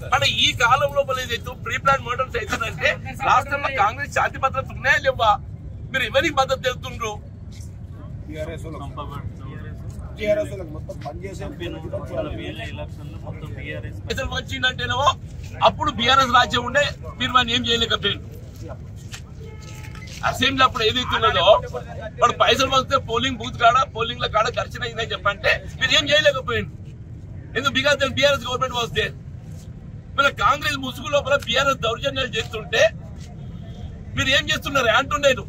అంటే ఈ కాలం లోపల ఏదైతే ప్రీ ప్లాన్ మర్డర్స్ అవుతుందంటే రాష్ట్రంలో కాంగ్రెస్ శాంతి భద్రత ఉన్నాయా లేవా మీరు ఎవరికి మద్దతు తెలుతుండ్రు టీఆర్ఎస్ టీఆర్ఎస్ మొత్తం పనిచేసే పైసలు వచ్చిందంటేనేమో అప్పుడు బీఆర్ఎస్ రాజ్యం ఉండే మీరు మనం ఏం చేయలేకపోయారు అసెంబ్లీ అప్పుడు ఏదైతే ఉన్నదో వాడు పైసలు వస్తే పోలింగ్ బూత్ కాడ పోలింగ్ లో కాడ ఘర్షణ అయిందని చెప్పంటే మీరు ఏం చేయలేకపోయింది ఎందుకు బికాస్ బీఆర్ఎస్ గవర్నమెంట్ వస్తే మన కాంగ్రెస్ ముసుగు లోపల బీఆర్ఎస్ దౌర్జన్యాలు చేస్తుంటే మీరు ఏం చేస్తున్నారు అంటుండేను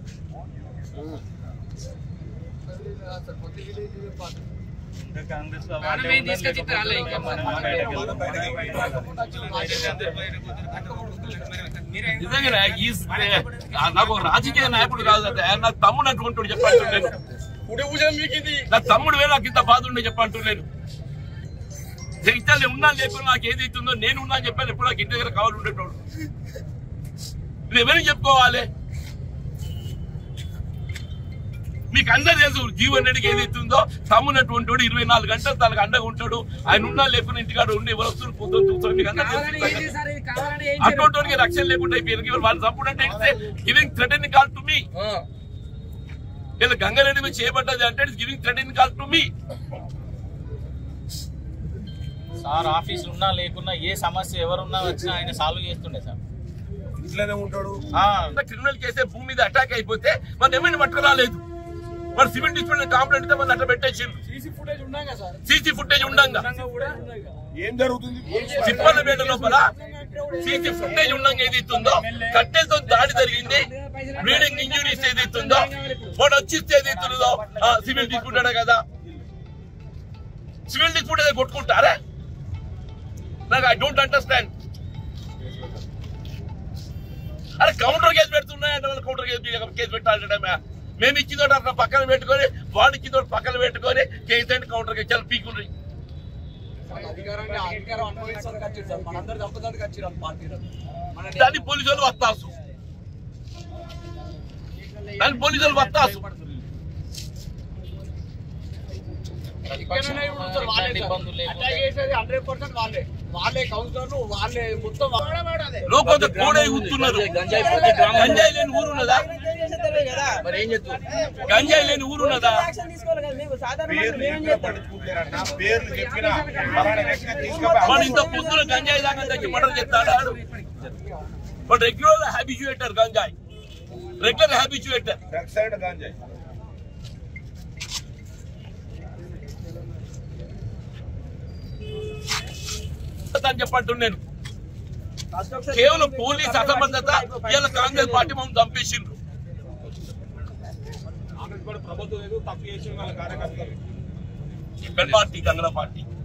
మనమేం తీసుకొచ్చి రాలే ఇంకా నిజంగా ఈ నాకు ఒక రాజకీయ నాయకుడు కాదు అది. ఆయన నాకు తమ్ముడు అనుకుంటాడు చెప్పంటున్నాను నా తమ్ముడు వేరే నాకు ఇంత బాధ ఉండే చెప్పంటున్నాను జగిత్యాలు ఉన్నా లేకుండా నాకు ఏదైతుందో నేను ఉన్నా అని చెప్పాను ఎప్పుడు నాకు ఇంటి దగ్గర కావాలి ఉండేటోడు నేను ఎవరికి చెప్పుకోవాలి మీకు అందరు తెలుసు జీవన్ రెడ్డికి ఏదైతుందో తమ్మునటువంటి వాడు ఇరవై నాలుగు గంటలు తనకు అండగా ఉంటాడు ఆయన ఉన్నా లేకుండా ఇంటికాడ ఉండి ఎవరు వస్తున్నారు పొద్దున్న చూస్తారు మీకు అందరూ కావాలని ఏం తెలుసు చేశారు ఇది కావాలని ఏం చేయరు అటువంటి రక్షణ లేకుండా అయిపోయింది ఇవాళ వాళ్ళు చంపుడు అంటే it's giving threatening call to me ఇలా గంగారెడ్డి మీద చేయబడ్డది అంటే it's giving threatening call to me sir office ఉన్నా లేకున్నా ఏ సమస్య ఎవరున్నా వచ్చినా ఆయన సాల్వ్ చేస్తుండే సార్ ఇంట్లోనే ఉంటాడు ఆ, క్రిమినల్ కేసే భూమి మీద అటాక్ అయిపోతే మన ఏమైనా పట్టుకురాలేదు వాడు సివిల్ డిస్ప్యూట్ కాంప్లైంట్ ఇస్తే మన అట్లా పెట్టేసిండు సీసీ ఫుటేజ్ ఉండంగా ఏం జరుగుతుంది చిప్పలపేట లోపల సీసీ ఫుటేజ్ ఉండంగా ఏదైతుందో కట్టెలతో దాడి జరిగింది బ్లీడింగ్ ఇంజురీస్ ఏదైతుందో వాడు వచ్చిస్తే ఏదైతుందో సివిల్ తీసుకుంటాడు కదా సివిల్ తీసుకుంటే కొట్టుకుంటారా నాకు ఐ డోంట్ అండర్స్టాండ్ అరే కౌంటర్ కేసు పెడుతున్నాయంటే వాళ్ళు కౌంటర్ కేసు కేసు పెట్టాలంటే మేము ఇచ్చిందోటి అట్లా పక్కన పెట్టుకొని వాడు ఇచ్చిందోటి పక్కన పెట్టుకొని కేసు అంటే కౌంటర్ కేసు చాలా పీకులు అధికారాన్ని అధికారం అనుభవించడానికి వచ్చింది సార్ మనందరూ చంపడానికి వచ్చిర్రు పార్టీలో మన దాన్ని పోలీసు వాళ్ళు వస్తాసు దాన్ని పోలీసు వాళ్ళు వస్తాసు ఇక్కడనే ఇప్పుడు సార్ వాళ్ళే ఎట్లాంటి ఇబ్బందులు సార్. లేకుండా. అటాక్ చేసేది హండ్రెడ్ పర్సెంట్ వాళ్ళే వాళ్ళే కౌన్సిలర్లు వాళ్ళే మొత్తం వాళ్ళే. లోకంత కోడే కూతున్నారు గంజాయి లేని ఊరు ఉన్నదా మరి ఏం చెప్తారు గంజాయి లేని ఊరు ఉన్నదా పేర్లు ఎక్కడ పట్టుకుంటారన్న పేర్లు చెప్పినా ఫలానా వ్యక్తిని తీసుకుపోయి వాడు ఇంత పొద్దున గంజాయి దాకా తెచ్చి మర్డర్ చేస్తాడు ఆడు వాడు రెగ్యులర్ హ్యాబిచుయేటర్ గంజాయి రెగ్యులర్ హ్యాబిచుయేటర్ డ్రగ్ సైడ్ గాంజాయి అని చెప్పంటున్నాను కేవలం పోలీస్ అసమర్థత ఇలా కాంగ్రెస్ పార్టీ మమ్మల్ని చంపేసిండ్రు ప్రభుత్వం ఏదో తప్పు చేసి వాళ్ళ కార్యకర్తలు ఈ పెన్ పార్టీ కంగన పార్టీ